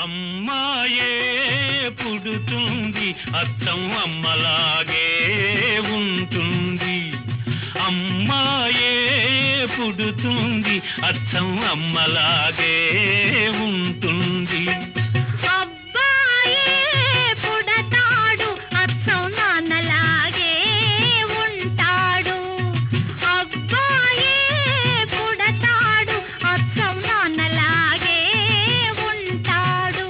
అమ్మాయే పుడుతుంది అర్థం అమ్మలాగే ఉంటుంది అమ్మాయే పుడుతుంది అర్థం అమ్మలాగే ఉంటుంది అబ్బాయే పుడతాడు అచ్చం నాన్నలాగే ఉంటాడు అబ్బాయే పుడతాడు అచ్చం నాన్నలాగే ఉంటాడు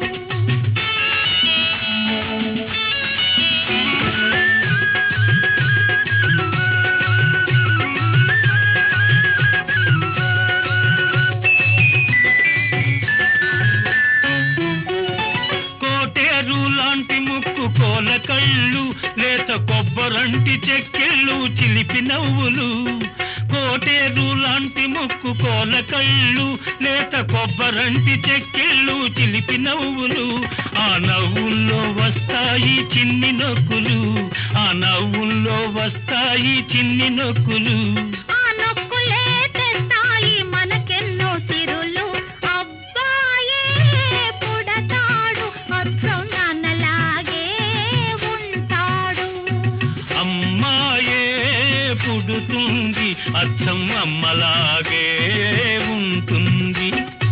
కోటేరు లాంటి ముక్కు కోల కళ్ళు లేత కొబ్బరంటి చెక్కిళ్ళు చిలిపి నవ్వులు కోటేరు లాంటి ముక్కు కోల కళ్ళు లేత కొబ్బరంటి చెక్కిళ్ళు చిలిపి నవ్వులు ఆ నవ్వుల్లో వస్తాయి చిన్ని నొక్కులు ఆ నవ్వుల్లో వస్తాయి చిన్ని నొక్కులు ఆ నొక్కులే తెస్తాయి మనకెన్నో సిరులు అబ్బాయే పుడతాడు అచ్చం నాన్నలాగే ఉంటాడు అమ్మాయే పుడుతుంది అర్థం అమ్మలాగే ఉంటుంది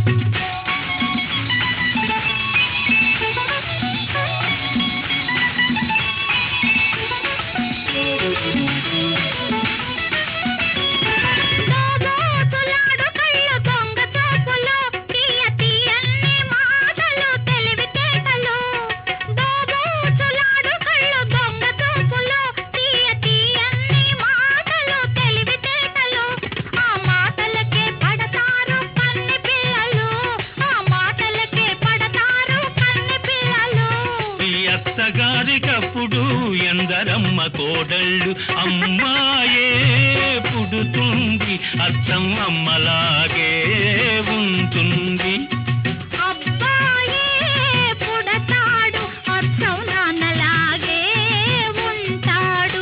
దోబోతులాడు కళ్ళ దొంగ చూపులు, తీయ తీయని మాటలు, తెలివితేటలు. దోబోతులాడు కళ్ళ దొంగ చూపులు, తీయ తీయని మాటలు, తెలివితేటలు. ఆ మాటలకే పడతారు కన్ని పిల్లలు ఆ మాటలకే పడతారు కన్ని పిల్లలు ఈ అత్తగారికప్పుడు ఎందరమ్మ కోడళ్ళు అమ్మాయే పుడుతుంది అర్థం అమ్మలాగే ఉంటుంది అబ్బాయే పుడతాడు అచ్చం నాన్నలాగే ఉంటాడు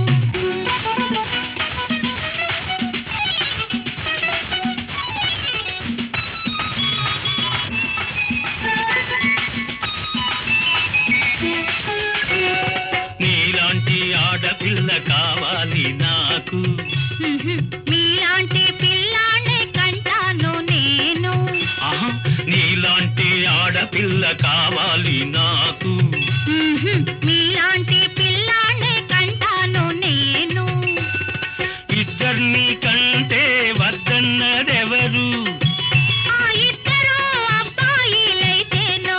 నీలాంటి ఆడపిల్ల కావాలి నాకు మీలాంటి పిల్లాడే కంటాను నేను ఆహా నీలాంటి ఆడపిల్ల కావాలి నాకు మీలాంటి పిల్లాడే కంటాను నేను ఇద్దరిని కంటే వద్దన్నదెవరు ఆ ఇద్దరు అబ్బాయిలైతేను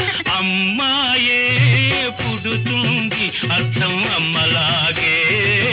అమ్మాయే పుడుతుంది అర్థం అమ్మలాగే